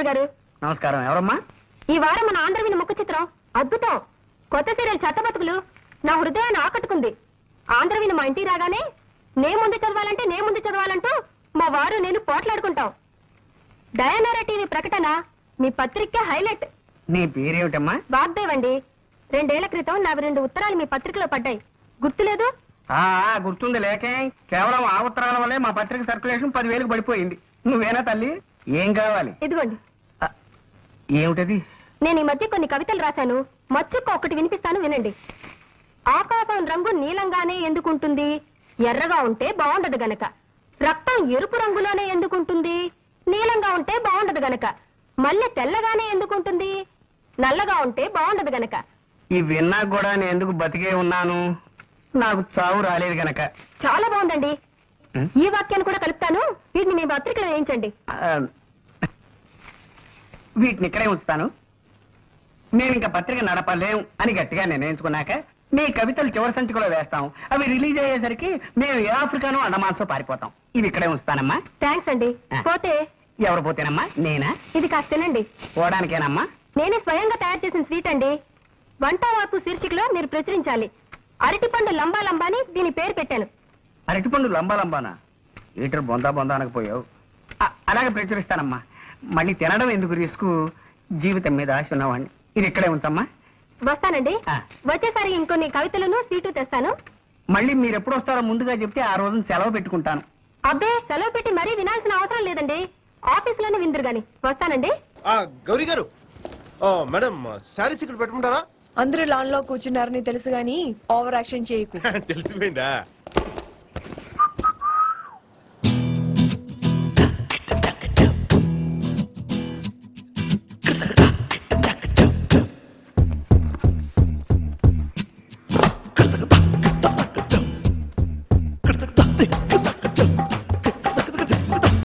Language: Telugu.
కుమార్ గారు నమస్కారం ఎవరమ్మా ఈ వారం మన ఆంధ్రవిని ముఖ చిత్రం అద్భుతం కొత్త సీరియల్ చెత్తబతుకులు నా హృదయాన్ని ఆకట్టుకుంది ఆంధ్రవిని మా ఇంటికి రాగానే నే ముందు చదవాలంటే నే ముందు చదవాలంటూ మా వారు నేను పోట్లాడుకుంటాం డయానారా టీవీ ప్రకటన మీ పత్రిక హైలైట్ నీ పేరేమిటమ్మా వాగ్దేవ్ అండి రెండేళ్ల క్రితం నావి రెండు ఉత్తరాలు మీ పత్రికలో పడ్డాయి గుర్తులేదు ఆ ఆ, గుర్తుంది లేకే కేవలం ఆ ఉత్తరాల వల్లే మా పత్రిక సర్క్యులేషన్ పదివేలకు పడిపోయింది నువ్వేనా తల్లి ఏం కావాలి ఇదిగోండి ఆ, ఏమిటది నేను ఈ మధ్య కొన్ని కవితలు రాశాను మచ్చుక్క ఒకటి వినిపిస్తాను వినండి ఆకాశం రంగు నీలంగానే ఎందుకుంటుంది ఎర్రగా ఉంటే బాగుండదు గనక రక్తం ఎరుపు రంగులోనే ఎందుకుంటుంది నీలంగా ఉంటే బాగుండదు గనక మల్లె తెల్లగానే ఎందుకుంటుంది నల్లగా ఉంటే బాగుండదు గనక ఈ విన్నా కూడా నేను ఎందుకు బతికే ఉన్నాను నాకు చావు రాలేదు గనక చాలా బాగుందండి ఉం? ఈ వాక్యాన్ని కూడా కలుపుతాను వీటిని మీ పత్రికలో వేయించండి ఆ, వీటిని ఇక్కడే ఉంచుతాను మేము ఇంకా పత్రిక నడపలేం అని గట్టిగా నిర్ణయించుకున్నాక మీ కవితలు చివరి సంచికలో వేస్తాం అవి రిలీజ్ అయ్యేసరికి మేము ఏ ఆఫ్రికానో అండమాన్సో పారిపోతాం ఇవి ఇక్కడే ఉంచుతానమ్మా థ్యాంక్స్ అండి ఆ. పోతే ఎవరు పోతేనమ్మా నేనా ఇది కాస్త తినండి పోవడానికేనమ్మా నేనే స్వయంగా తయారు చేసిన స్వీట్ అండి వంట వాపు శీర్షికలో మీరు ప్రచురించాలి అరటిపండు లంబా లంబా అని దీని పేరు పెట్టాను అరటిపండు లంబా లంబానా లీటర్ బొందా బొందా అనకపోయావు అ- అలాగే ప్రచురిస్తానమ్మా మళ్ళీ తినడం ఎందుకు రిస్క్ జీవితం మీద ఆశ ఉన్నవాడిని ఇది ఇక్కడే ఉంచమ్మా వస్తానండి ఆ. వచ్చేసారి ఇంకొన్ని కవితలను స్వీటు తెస్తాను మళ్ళీ మీరు ఎప్పుడు వస్తారో ముందుగా చెప్తే ఆ రోజున సెలవు పెట్టుకుంటాను అబ్బే సెలవు పెట్టి మరీ వినాల్సిన అవసరం లేదండి ఆఫీసులోనే విందురు గాని వస్తానండి ఆ గౌరీ గారు ఆ, మేడం శారీస్ ఇక్కడ పెట్టుకుంటారా అందరూ లాన్ లో కూర్చున్నారని తెలుసు గాని ఓవర్ యాక్షన్ చేయకు తెలిసిపోయిందా